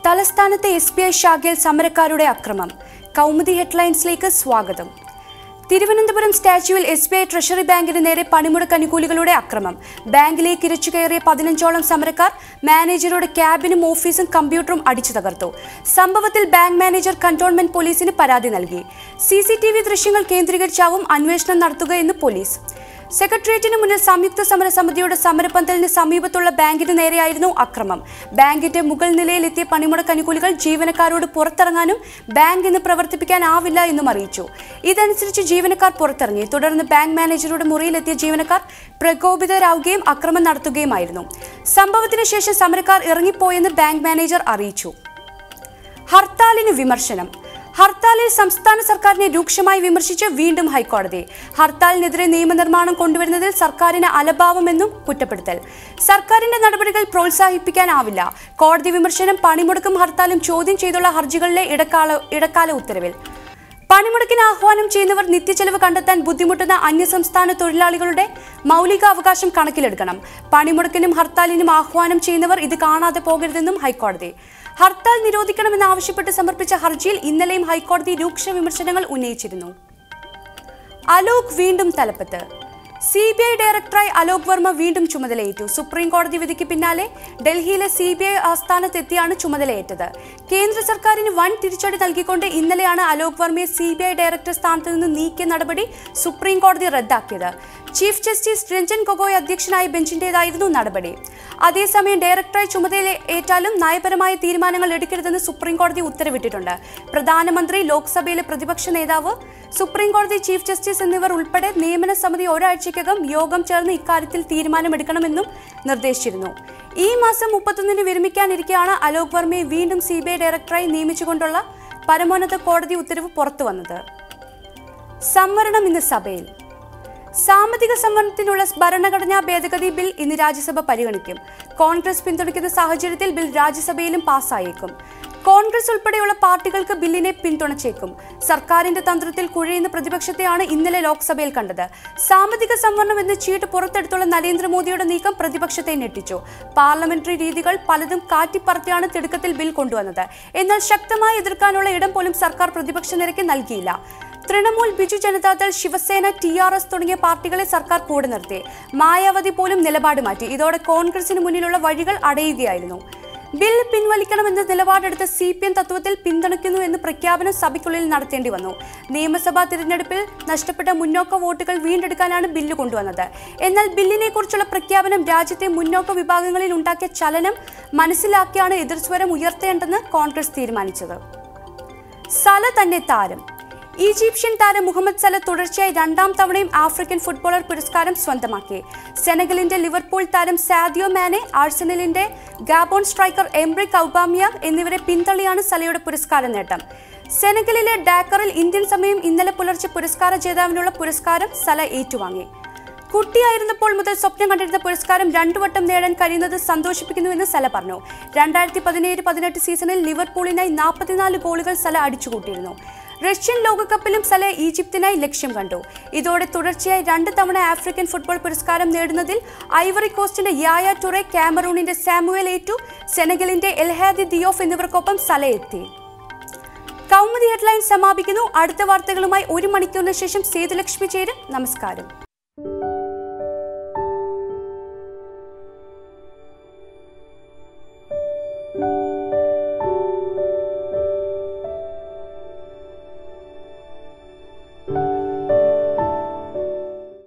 തലസ്ഥാനത്തെ S B I ശാഖയിൽ സമരക്കാരുടെ അക്രമം കൗമുദി ഹെഡ്ലൈൻസിലേക്ക് സ്വാഗതം തിരുവനന്തപുരം സ്റ്റാച്യുവിൽ എസ് ബി ഐ ട്രഷറി ബാങ്കിന് നേരെ പണിമുടക്ക് അനുകൂലികളുടെ അക്രമം ബാങ്കിലേക്ക് ഇരച്ചു കയറിയ പതിനഞ്ചോളം സമരക്കാർ മാനേജറുടെ ക്യാബിനും ഓഫീസും കമ്പ്യൂട്ടറും അടിച്ചു തകർത്തു സംഭവത്തിൽ ബാങ്ക് മാനേജർ കന്റോൺമെന്റ് പോലീസിന് പരാതി നൽകി സി സി ടി വി ദൃശ്യങ്ങൾ കേന്ദ്രീകരിച്ചാവും അന്വേഷണം നടത്തുകയെന്ന് പോലീസ് സെക്രട്ടേറിയറ്റിന് മുന്നിൽ സംയുക്ത സമരസമിതിയുടെ സമരപന്തലിന് സമീപത്തുള്ള ബാങ്കിന് നേരെയായിരുന്നു അക്രമം ബാങ്കിന്റെ മുകൾ നിലയിലെത്തിയ പണിമുടക്ക് അനുകൂലികൾ ജീവനക്കാരോട് പുറത്തിറങ്ങാനും ബാങ്ക് ഇന്ന് പ്രവർത്തിപ്പിക്കാനാവില്ല എന്നും അറിയിച്ചു ഇതനുസരിച്ച് ജീവനക്കാർ പുറത്തിറങ്ങി തുടർന്ന് ബാങ്ക് മാനേജറുടെ മുറിയിലെത്തിയ ജീവനക്കാർ പ്രകോപിതരാവുകയും അക്രമം നടത്തുകയുമായിരുന്നു സംഭവത്തിന് ശേഷം സമരക്കാർ ഇറങ്ങിപ്പോയെന്ന് ബാങ്ക് മാനേജർ അറിയിച്ചു ഹർത്താലിന് വിമർശനം ഹർത്താലിൽ സംസ്ഥാന സർക്കാരിനെ രൂക്ഷമായി വിമർശിച്ച് വീണ്ടും ഹൈക്കോടതി ഹർത്താലിനെതിരെ നിയമനിർമ്മാണം കൊണ്ടുവരുന്നതിൽ സർക്കാരിന് അലഭാവമെന്നും കുറ്റപ്പെടുത്തൽ സർക്കാരിന്റെ നടപടികൾ പ്രോത്സാഹിപ്പിക്കാനാവില്ല കോടതി വിമർശനം പണിമുടക്കും ഹർത്താലും ചോദ്യം ചെയ്തുള്ള ഹർജികളിലെ ഇടക്കാല ഇടക്കാല ഉത്തരവിൽ പണിമുടക്കിന് ആഹ്വാനം ചെയ്യുന്നവർ നിത്യച്ചെലവ് കണ്ടെത്താൻ ബുദ്ധിമുട്ടുന്ന അന്യസംസ്ഥാന തൊഴിലാളികളുടെ മൗലികാവകാശം കണക്കിലെടുക്കണം പണിമുടക്കിനും ഹർത്താലിനും ആഹ്വാനം ചെയ്യുന്നവർ ഇത് കാണാതെ പോകരുതെന്നും ഹൈക്കോടതി ഹർത്താൽ നിരോധിക്കണമെന്നാവശ്യപ്പെട്ട് സമർപ്പിച്ച ഹർജിയിൽ ഇന്നലെയും ഹൈക്കോടതി രൂക്ഷ വിമർശനങ്ങൾ ഉന്നയിച്ചിരുന്നു അലോക് വീണ്ടും തലപ്പത്ത് സി ബി ഐ ഡയറക്ടറായി അലോക് വർമ്മ വീണ്ടും ചുമതലയേറ്റു സുപ്രീം കോടതി വിധിക്ക് പിന്നാലെ ഡൽഹിയിലെ സി ബി ഐ ആസ്ഥാനത്തെത്തിയാണ് ചുമതലയേറ്റത് കേന്ദ്ര സർക്കാരിന് വൻ തിരിച്ചടി നൽകിക്കൊണ്ട് ഇന്നലെയാണ് അലോക് വർമ്മയെ സി ബി ഐ ഡയറക്ടർ സ്ഥാനത്ത് നിന്ന് നീക്കിയ നടപടി സുപ്രീം കോടതി റദ്ദാക്കിയത് ചീഫ് ജസ്റ്റിസ് രഞ്ജൻ ഗൊഗോയ് അധ്യക്ഷനായ ബെഞ്ചിന്റേതായിരുന്നു നടപടി അതേസമയം ഡയറക്ടറായി ചുമതല ഏറ്റാലും നയപരമായ തീരുമാനങ്ങൾ എടുക്കരുതെന്ന് സുപ്രീം കോടതി ഉത്തരവിട്ടിട്ടുണ്ട് പ്രധാനമന്ത്രി ലോക്സഭയിലെ പ്രതിപക്ഷ നേതാവ് സുപ്രീം കോടതി ചീഫ് ജസ്റ്റിസ് എന്നിവർ ഉൾപ്പെടെ നിയമന സമിതി ഒരാഴ്ചയ്ക്കകം യോഗം ചേർന്ന് ഇക്കാര്യത്തിൽ തീരുമാനമെടുക്കണമെന്നും നിർദ്ദേശിച്ചിരുന്നു ഈ മാസം മുപ്പത്തൊന്നിന് വിരമിക്കാനിരിക്കെയാണ് അലോക് വർമ്മയെ വീണ്ടും സി ബി ഐ ഡയറക്ടറായി നിയമിച്ചുകൊണ്ടുള്ള പരമോന്നത കോടതി ഉത്തരവ് പുറത്തുവന്നത് സംവരണം ഇന്ന് സഭയിൽ സാമ്പത്തിക സംവരണത്തിനുള്ള ഭരണഘടനാ ഭേദഗതി ബിൽ ഇന്ന് രാജ്യസഭ പരിഗണിക്കും കോൺഗ്രസ് പിന്തുണയ്ക്കുന്ന സാഹചര്യത്തിൽ ബിൽ രാജ്യസഭയിലും പാസ്സായേക്കും കോൺഗ്രസ് ഉൾപ്പെടെയുള്ള പാർട്ടികൾക്ക് ബില്ലിനെ പിന്തുണച്ചേക്കും സർക്കാരിന്റെ തന്ത്രത്തിൽ കുഴയുന്ന പ്രതിപക്ഷത്തെയാണ് ഇന്നലെ ലോക്സഭയിൽ കണ്ടത് സാമ്പത്തിക സംവരണം എന്ന ചീട്ട് പുറത്തെടുത്തുള്ള നരേന്ദ്രമോദിയുടെ നീക്കം പ്രതിപക്ഷത്തെ ഞെട്ടിച്ചു പാർലമെന്ററി രീതികൾ പലതും കാറ്റിപ്പറത്തിയാണ് തിടുക്കത്തിൽ ബിൽ കൊണ്ടുവന്നത് എന്നാൽ ശക്തമായി എതിർക്കാനുള്ള ഇടം പോലും സർക്കാർ പ്രതിപക്ഷ നിരക്ക് നൽകിയില്ല Trinamool Biju Janata Dal Shiv Sena T R S തുടങ്ങിയ പാർട്ടികളെ സർക്കാർ കൂടെ നിർത്തി മായാവതി പോലും നിലപാട് മാറ്റി ഇതോടെ കോൺഗ്രസിന് മുന്നിലുള്ള വഴികൾ അടയുകയായിരുന്നു ബിൽ പിൻവലിക്കണമെന്ന നിലപാടെടുത്ത സി പി എം തത്വത്തിൽ പിന്തുണയ്ക്കുന്നു എന്ന് പ്രഖ്യാപനം സഭയ്ക്കുള്ളിൽ നടത്തേണ്ടി വന്നു നിയമസഭാ തിരഞ്ഞെടുപ്പിൽ നഷ്ടപ്പെട്ട മുന്നോക്ക വോട്ടുകൾ വീണ്ടെടുക്കാനാണ് ബില്ല് കൊണ്ടുവന്നത് എന്നാൽ ബില്ലിനെ കുറിച്ചുള്ള പ്രഖ്യാപനം രാജ്യത്തെ മുന്നോക്ക വിഭാഗങ്ങളിൽ ഉണ്ടാക്കിയ ചലനം മനസ്സിലാക്കിയാണ് എതിർസ്വരം ഉയർത്തേണ്ടെന്ന് കോൺഗ്രസ് തീരുമാനിച്ചത് സല തന്നെ താരം ഈജിപ്ഷ്യൻ താരം മുഹമ്മദ് സല തുടർച്ചയായി രണ്ടാം തവണയും ആഫ്രിക്കൻ ഫുട്ബോളർ പുരസ്കാരം സ്വന്തമാക്കി സെനഗലിന്റെ ലിവർപൂൾ താരം സാദിയോ മാനെ ആഴ്സണലിന്റെ ഗാബോൺ സ്ട്രൈക്കർ എംബ്രിക് ഔബാമിയാങ് എന്നിവരെ പിന്തള്ളിയാണ് സലയുടെ പുരസ്കാര നേട്ടം സെനഗലിലെ ഡാക്കറിൽ ഇന്ത്യൻ സമയം ഇന്നലെ പുലർച്ചെ പുരസ്കാര ജേതാവിനുള്ള പുരസ്കാരം സല ഏറ്റുവാങ്ങി കുട്ടിയായിരുന്നപ്പോൾ മുതൽ സ്വപ്നം കണ്ടിരുന്ന പുരസ്കാരം രണ്ടു വട്ടം നേടാൻ കഴിയുന്നത് സന്തോഷിപ്പിക്കുന്നുവെന്ന് സല പറഞ്ഞു രണ്ടായിരത്തി പതിനേഴ് പതിനെട്ട് സീസണിൽ ലിവർപൂളിനായി നാൽപ്പത്തിനാല് ഗോളുകൾ സല അടിച്ചുകൂട്ടിയിരുന്നു റഷ്യൻ ലോകകപ്പിലും സല ഈജിപ്തിനായി ലക്ഷ്യം കണ്ടു ഇതോടെ തുടർച്ചയായി രണ്ട് തവണ ആഫ്രിക്കൻ ഫുട്ബോൾ പുരസ്കാരം നേടുന്നതിൽ ഐവറി കോസ്റ്റിന്റെ യായ ടുറെ കാമറൂണിന്റെ സാമുവൽ ഏറ്റു സെനഗലിന്റെ എൽഹാദി ദിയോഫ് എന്നിവർക്കൊപ്പം സല എത്തി കൗമുദി ഹെഡ്ലൈൻ സമാപിക്കുന്നു അടുത്ത വാർത്തകളുമായി ഒരു മണിക്കൂറിന് ശേഷം സേതുലക്ഷ്മി ചേരും നമസ്കാരം